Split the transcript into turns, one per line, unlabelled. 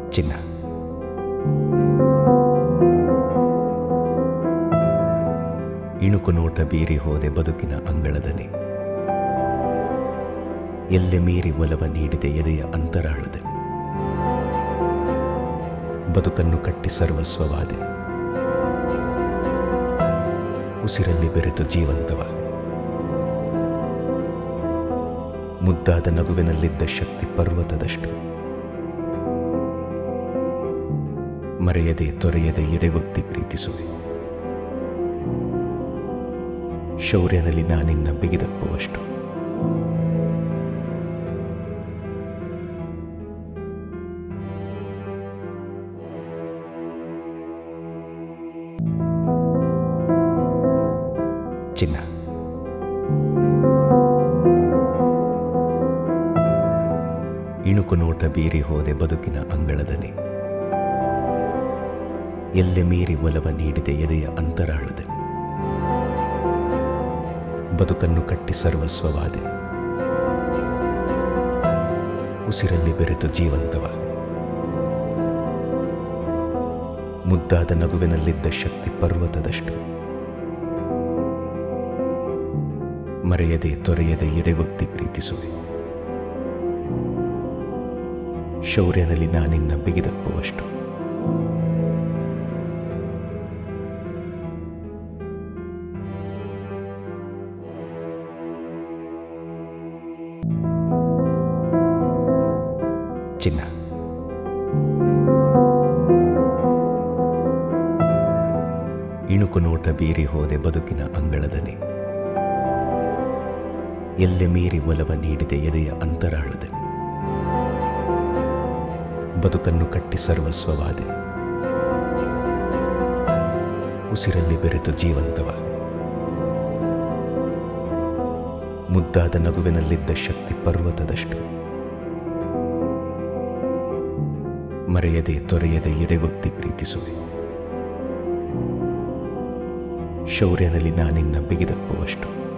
ಚಿನ್ನ ಇಣುಕು ನೋಟ ಬೀರಿ ಹೋದೆ ಬದುಕಿನ ಅಂಗಳದಲ್ಲಿ ಎಲ್ಲೆ ಮೀರಿ ಒಲವ ನೀಡಿದೆ ಎದೆಯ ಅಂತರಾಳದಲ್ಲಿ ಬದುಕನ್ನು ಕಟ್ಟಿ ಸರ್ವಸ್ವವಾದೆ ಉಸಿರಲ್ಲಿ ಬೆರೆತು ಜೀವಂತವಾದೆ ಮುದ್ದಾದ ನಗುವಿನಲ್ಲಿದ್ದ ಶಕ್ತಿ ಪರ್ವತದಷ್ಟು ಮರೆಯದೆ ತೊರೆಯದೆ ಎದೆಗೊತ್ತಿ ಪ್ರೀತಿಸುವೆ ಶೌರ್ಯದಲ್ಲಿ ನಾನಿನ್ನ ಬಿಗಿದಪ್ಪುವಷ್ಟು ಚಿನ್ನ ಇಣುಕು ನೋಟ ಬೀರಿ ಹೋದೆ ಬದುಕಿನ ಅಂಗಳದಲ್ಲಿ ಎಲ್ಲೆ ಮೀರಿ ಒಲವ ನೀಡಿದೆ ಎದೆಯ ಅಂತರಾಳದಲ್ಲಿ ಬದುಕನ್ನು ಕಟ್ಟಿ ಸರ್ವಸ್ವವಾದೆ ಉಸಿರಲ್ಲಿ ಬೆರೆತು ಜೀವಂತವಾದೆ ಮುದ್ದಾದ ನಗುವಿನಲ್ಲಿದ್ದ ಶಕ್ತಿ ಪರ್ವತದಷ್ಟು ಮರೆಯದೆ ತೊರೆಯದೆ ಎದೆಗೊತ್ತಿ ಪ್ರೀತಿಸುವೆ ಶೌರ್ಯದಲ್ಲಿ ನಾನಿನ್ನ ಬಿಗಿದಪ್ಪುವಷ್ಟು ಚಿನ್ನ ಇಣುಕು ನೋಟ ಬೀರಿ ಹೋದೆ ಬದುಕಿನ ಅಂಗಳದಲ್ಲಿ ಎಲ್ಲೆ ಮೀರಿ ಒಲವ ನೀಡಿದೆ ಎದೆಯ ಅಂತರಾಳದಲ್ಲಿ ಬದುಕನ್ನು ಕಟ್ಟಿ ಸರ್ವಸ್ವವಾದೆ ಉಸಿರಲ್ಲಿ ಬೆರೆತು ಜೀವಂತವಾದೆ ಮುದ್ದಾದ ನಗುವಿನಲ್ಲಿದ್ದ ಶಕ್ತಿ ಪರ್ವತದಷ್ಟು ಮರೆಯದೆ ತೊರೆಯದೆ ಎದೆಗೊತ್ತಿ ಪ್ರೀತಿಸುವೆ ಶೌರ್ಯದಲ್ಲಿ ನಾನಿನ್ನ ಬಿಗಿದಪ್ಪುವಷ್ಟು